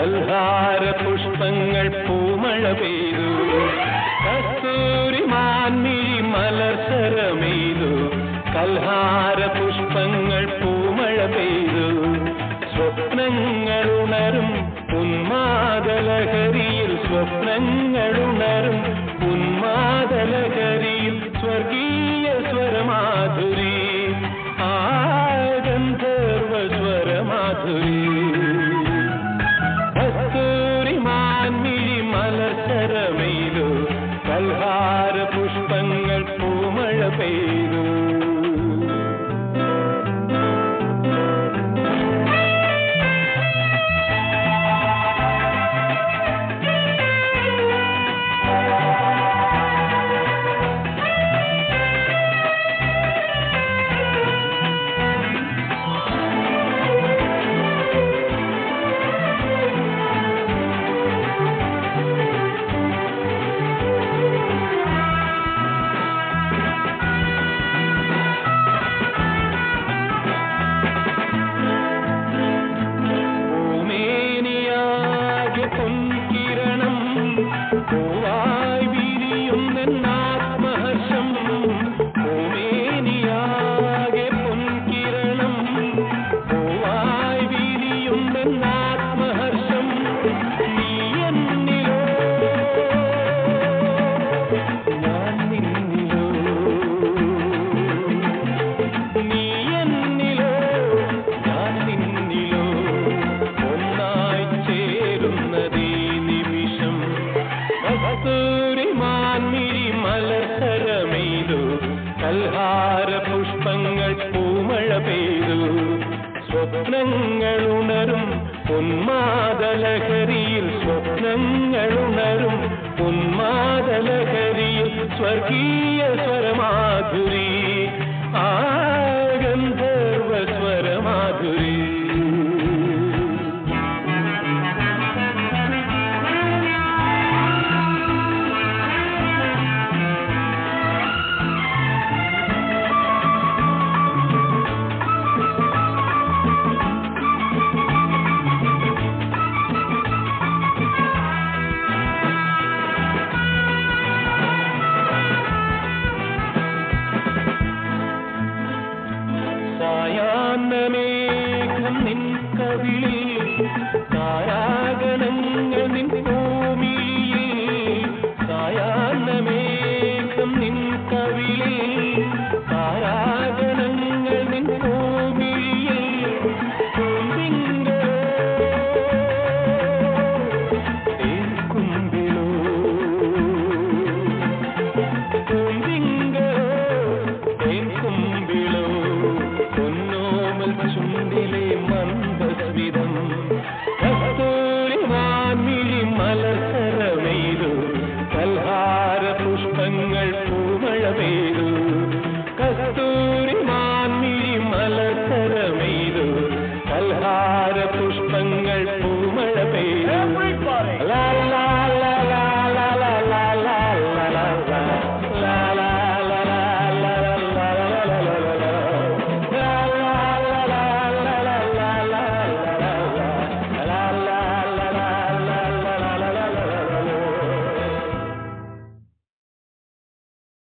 കൽഹാര പുഷ്പങ്ങൾ പൂമഴ പെയ്തു കസ്തൂരി മാൻമിഴി മലർസരമെയ്തു കൽഹാര പുഷ്പങ്ങൾ പൂമഴ പെയ്തു സ്വപ്നങ്ങൾ ഉണരും ഉന്മാദലഹരിയിൽ സ്വപ്നങ്ങൾ ഉണരും ഉന്മാദലഹരിയിൽ സ്വർഗീയ സ്വരമാധുരി ആ ഗന്ധർവ സ്വരമാധുരി കസ്തൂരി മാൻമിഴി മലസരമെയ്തു കൽഹാര പുഷ്പങ്ങൾ പൂമഴ പെയ്തു ഭൂമേനിയാകെ പൊൻകിരണം പൂവായി വിരിയുന്നെന്നാത്മഹർഷം ഭൂമേനിയാകെ പൊൻകിരണം പൂവായി വിരിയുന്നെന്നാത്മഹർഷം നീ എന്നിലോ ഞാൻ നിന്നിലോ നീ എന്നിലോ ഞാൻ നിന്നിലോ ഒന്നായി ചേരുന്നതീ നിമിഷം കസ്തൂരി മാൻമിഴി മലസരമെയ്തു കൽഹാര പുഷ്പങ്ങൾ പൂമഴ പെയ്തു സ്വപ്നങ്ങൾ ഉണരും ഉന്മാദലഹരിയിൽ സ്വപ്നങ്ങൾ ഉണരും ഉന്മാദലഹരിയിൽ സ്വർഗീയ സ്വരമാധുരി